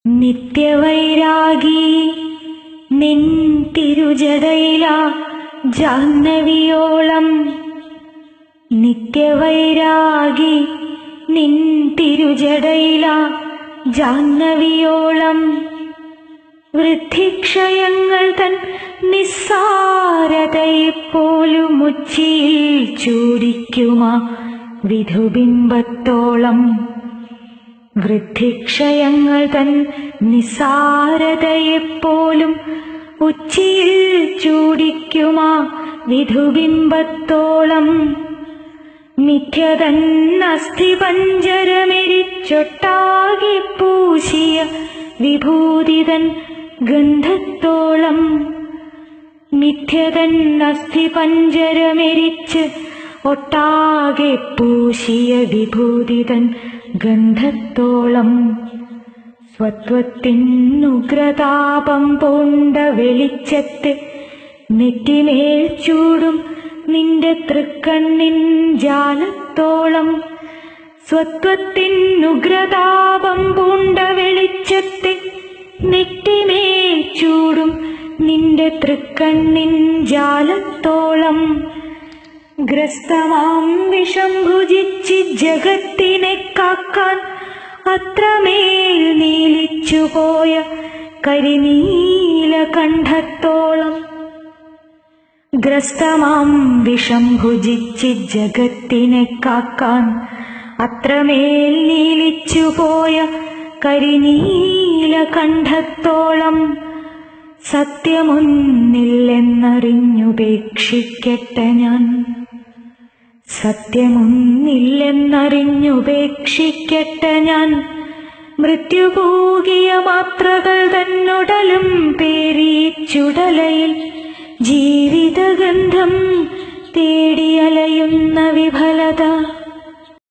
നിത്യവൈരാഗി നിൻ തിരുജടയില ജാഹ്നവിയോളം നിത്യവൈരാഗി നിൻ തിരുജടയില ജാഹ്നവിയോളം വൃദ്ധിക്ഷയങ്ങൾ തൻ നിസ്സാരതയെപ്പോലും ഉച്ചിയിൽ ചൂടിക്കുമാ വിധുബിംബത്തോളം വൃദ്ധിക്ഷയങ്ങൾ തൻ നിസാരതയെപ്പോലും ഉച്ചിയിൽ ചൂടിക്കുമാ വിധുബിംബത്തോളം മിഥ്യതൻ അസ്ഥി പഞ്ചരമെരിച്ചൊട്ടാകെ പൂശിയ വിഭൂതിതൻ ഗന്ധത്തോളം മിഥ്യതൻ അസ്ഥി പഞ്ചരമെരിച്ച് ഒട്ടാകെ പൂശിയ വിഭൂതിതൻ ഗന്ധത്തോളം സ്വത്വത്തിനുഗ്രതാപം പൂണ്ട വെളിച്ചത്തെ നെറ്റിമേൽ ചൂടും നിന്റെ തൃക്കണ്ണിൻ ജാലത്തോളം സ്വത്വത്തിനുഗ്രതാപം പൂണ്ട വെളിച്ചത്തെ നെറ്റിമേൽ ചൂടും നിന്റെ തൃക്കണ്ണിൻ ജാലത്തോളം ഗ്രസ്തമാം വിഷം ഭുജിച്ച് ജഗത്തിനെ കാക്കാൻ അത്രമേൽ നീലിച്ചുപോയ കരിനീല കണ്ഠത്തോളം ഗ്രസ്തമാം വിഷം ഭുജിച്ച് ജഗത്തിനെ കാക്കാൻ അത്രമേൽ നീലിച്ചുപോയ കരിനീല കണ്ഠത്തോളം സത്യമൊന്നില്ലെന്നറിഞ്ഞുപേക്ഷിക്കട്ടെ ഞാൻ സത്യമൊന്നില്ലെന്നറിഞ്ഞുപേക്ഷിക്കട്ടെ ഞാൻ മൃത്യുപോകിയ മാത്രകൾ തന്നുടലും പേരി ചുടലയിൽ ജീവിതഗന്ധം തേടി